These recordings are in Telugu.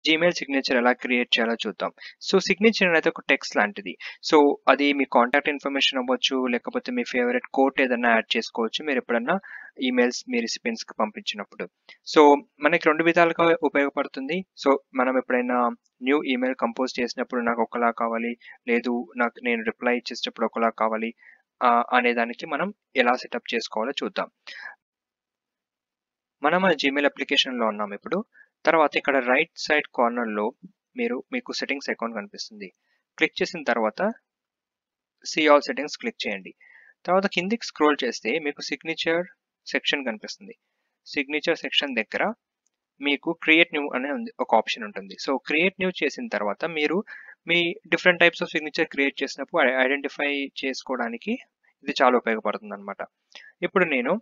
జీమెయిల్ సిగ్నేచర్ ఎలా క్రియేట్ చేయాలో చూద్దాం సో సిగ్నేచర్ అనేది ఒక టెక్స్ట్ లాంటిది సో అది మీ కాంటాక్ట్ ఇన్ఫర్మేషన్ అవ్వచ్చు లేకపోతే మీ ఫేవరెట్ కోట్ ఏదైనా యాడ్ చేసుకోవచ్చు మీరు ఎప్పుడన్నా ఈమెయిల్స్ మీ కి పంపించినప్పుడు సో మనకి రెండు విధాలుగా ఉపయోగపడుతుంది సో మనం ఎప్పుడైనా న్యూ ఈమెయిల్ కంపోజ్ చేసినప్పుడు నాకు ఒకలా కావాలి లేదు నాకు నేను రిప్లై ఇచ్చేటప్పుడు ఒకలా కావాలి అనే దానికి మనం ఎలా సెటప్ చేసుకోవాలో చూద్దాం మనం మన జీమెయిల్ అప్లికేషన్లో ఉన్నాం ఇప్పుడు తర్వాత ఇక్కడ రైట్ సైడ్ కార్నర్లో మీరు మీకు సెట్టింగ్స్ అకౌంట్ కనిపిస్తుంది క్లిక్ చేసిన తర్వాత సి ఆల్ సెట్టింగ్స్ క్లిక్ చేయండి తర్వాత కిందికి స్క్రోల్ చేస్తే మీకు సిగ్నేచర్ సెక్షన్ కనిపిస్తుంది సిగ్నేచర్ సెక్షన్ దగ్గర మీకు క్రియేట్ న్యూ అనే ఒక ఆప్షన్ ఉంటుంది సో క్రియేట్ న్యూ చేసిన తర్వాత మీరు మీ different types of signature create చేసినప్పుడు ఐడెంటిఫై చేసుకోవడానికి ఇది చాలా ఉపయోగపడుతుంది అనమాట ఇప్పుడు నేను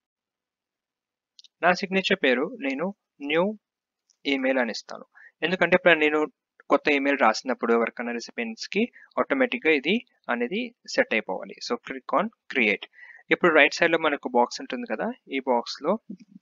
నా సిగ్నేచర్ పేరు నేను న్యూ ఈమెయిల్ అని ఇస్తాను ఎందుకంటే ఇప్పుడు నేను కొత్త ఈమెయిల్ రాసినప్పుడు ఎవరికైనా కి ఆటోమేటిక్గా ఇది అనేది సెట్ అయిపోవాలి సో క్లిక్ ఆన్ క్రియేట్ ఇప్పుడు రైట్ సైడ్లో మనకు బాక్స్ ఉంటుంది కదా ఈ బాక్స్లో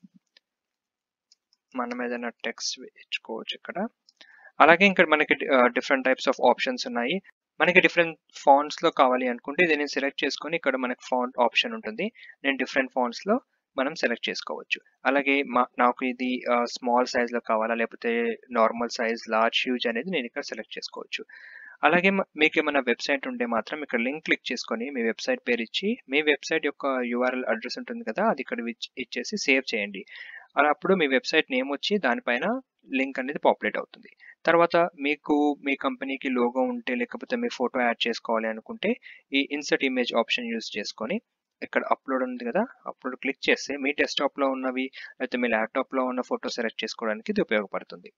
మనం ఏదైనా టెక్స్ట్ ఇచ్చుకోవచ్చు ఇక్కడ అలాగే ఇక్కడ మనకి డిఫరెంట్ టైప్స్ ఆఫ్ ఆప్షన్స్ ఉన్నాయి మనకి డిఫరెంట్ ఫాంట్స్లో కావాలి అనుకుంటే ఇది నేను సెలెక్ట్ చేసుకొని ఇక్కడ మనకి ఫాంట్ ఆప్షన్ ఉంటుంది నేను డిఫరెంట్ ఫాంట్స్లో మనం సెలెక్ట్ చేసుకోవచ్చు అలాగే మా నాకు ఇది స్మాల్ సైజ్లో కావాలా లేకపోతే నార్మల్ సైజ్ లార్జ్ హ్యూజ్ అనేది నేను ఇక్కడ సెలెక్ట్ చేసుకోవచ్చు అలాగే మీకు ఏమైనా వెబ్సైట్ ఉంటే మాత్రం ఇక్కడ లింక్ క్లిక్ చేసుకొని మీ వెబ్సైట్ పేరు ఇచ్చి మీ వెబ్సైట్ యొక్క యూఆర్ఎల్ అడ్రస్ ఉంటుంది కదా అది ఇక్కడ ఇచ్చేసి సేవ్ చేయండి అలా అప్పుడు మీ వెబ్సైట్ నేమ్ వచ్చి దానిపైన లింక్ అనేది పాపులేట్ అవుతుంది తర్వాత మీకు మీ కంపెనీకి లోగో ఉంటే లేకపోతే మీ ఫోటో యాడ్ చేసుకోవాలి అనుకుంటే ఈ ఇన్సర్ట్ ఇమేజ్ ఆప్షన్ యూస్ చేసుకొని ఇక్కడ అప్లోడ్ ఉంది కదా అప్లోడ్ క్లిక్ చేస్తే మీ డెస్క్టాప్లో ఉన్నవి లేకపోతే మీ ల్యాప్టాప్లో ఉన్న ఫోటో సెలెక్ట్ చేసుకోవడానికి ఇది ఉపయోగపడుతుంది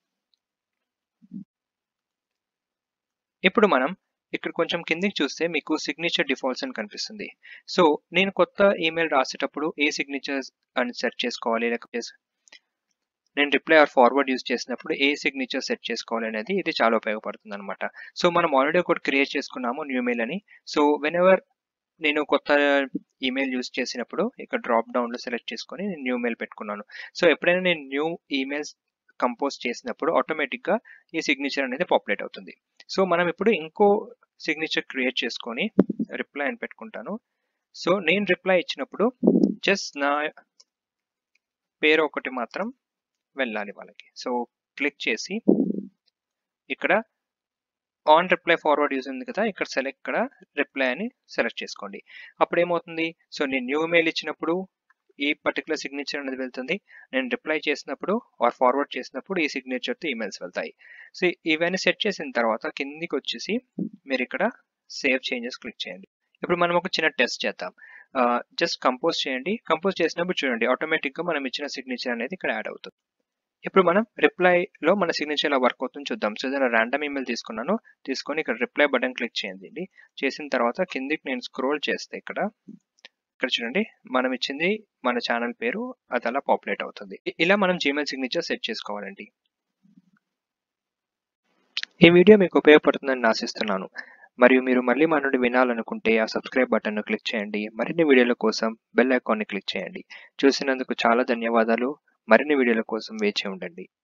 ఇప్పుడు మనం ఇక్కడ కొంచెం కిందికి చూస్తే మీకు సిగ్నేచర్ డిఫాల్ట్స్ అని కనిపిస్తుంది సో నేను కొత్త ఈమెయిల్ రాసేటప్పుడు ఏ సిగ్నేచర్స్ అని సెట్ చేసుకోవాలి లేకపోతే నేను రిప్లై ఆర్ ఫార్వర్డ్ యూస్ చేసినప్పుడు ఏ సిగ్నేచర్ సెట్ చేసుకోవాలి అనేది ఇది చాలా ఉపయోగపడుతుంది అనమాట సో మనం ఆల్రెడీ ఒకటి క్రియేట్ చేసుకున్నాము న్యూ మెయిల్ అని సో వెన్ ఎవర్ నేను కొత్త ఈమెయిల్ యూస్ చేసినప్పుడు ఇక్కడ డ్రాప్ డౌన్లో సెలెక్ట్ చేసుకొని నేను న్యూ మెయిల్ పెట్టుకున్నాను సో ఎప్పుడైనా నేను న్యూ ఈమెయిల్స్ కంపోజ్ చేసినప్పుడు ఆటోమేటిక్గా ఈ సిగ్నేచర్ అనేది పాపులేట్ అవుతుంది సో మనం ఇప్పుడు ఇంకో సిగ్నేచర్ క్రియేట్ చేసుకొని రిప్లై అని పెట్టుకుంటాను సో నేను రిప్లై ఇచ్చినప్పుడు జస్ట్ నా పేరు ఒకటి మాత్రం వెళ్ళాలి వాళ్ళకి సో క్లిక్ చేసి ఇక్కడ ఆన్ రిప్లై ఫార్వర్డ్ యూజ్ ఉంది కదా ఇక్కడ సెలెక్ట్ ఇక్కడ రిప్లై అని సెలెక్ట్ చేసుకోండి అప్పుడు ఏమవుతుంది సో నేను న్యూ మెయిల్ ఇచ్చినప్పుడు ఈ పర్టికులర్ సిగ్నేచర్ అనేది వెళ్తుంది నేను రిప్లై చేసినప్పుడు ఆర్ ఫార్వర్డ్ చేసినప్పుడు ఈ సిగ్నేచర్తో ఈమెయిల్స్ వెళ్తాయి సో ఇవన్నీ సెట్ చేసిన తర్వాత కిందికి వచ్చేసి మీరు ఇక్కడ సేవ్ చేంజెస్ క్లిక్ చేయండి ఇప్పుడు మనం ఒక చిన్న టెస్ట్ చేద్దాం జస్ట్ కంపోజ్ చేయండి కంపోజ్ చేసినప్పుడు చూడండి ఆటోమేటిక్గా మనం ఇచ్చిన సిగ్నేచర్ అనేది ఇక్కడ యాడ్ అవుతుంది ఇప్పుడు మనం రిప్లైలో మన సిగ్నేచర్ ఎలా వర్క్ అవుతుందో చూద్దాం సో ఏదైనా ర్యాండమ్ ఈమెయిల్ తీసుకున్నాను తీసుకొని ఇక్కడ రిప్లై బటన్ క్లిక్ చేయండి చేసిన తర్వాత కిందికి నేను స్క్రోల్ చేస్తే ఇక్కడ ఇక్కడ చూడండి మనం ఇచ్చింది మన ఛానల్ పేరు అది అలా పాపులేట్ అవుతుంది ఇలా మనం జీమెయిల్ సిగ్నేచర్ సెట్ చేసుకోవాలండి ఈ వీడియో మీకు ఉపయోగపడుతుందని ఆశిస్తున్నాను మరియు మీరు మళ్ళీ మన నుండి వినాలనుకుంటే ఆ సబ్స్క్రైబ్ బటన్ను క్లిక్ చేయండి మరిన్ని వీడియోల కోసం బెల్ ఐకాన్ని క్లిక్ చేయండి చూసినందుకు చాలా ధన్యవాదాలు మరిన్ని వీడియోల కోసం వేచి ఉండండి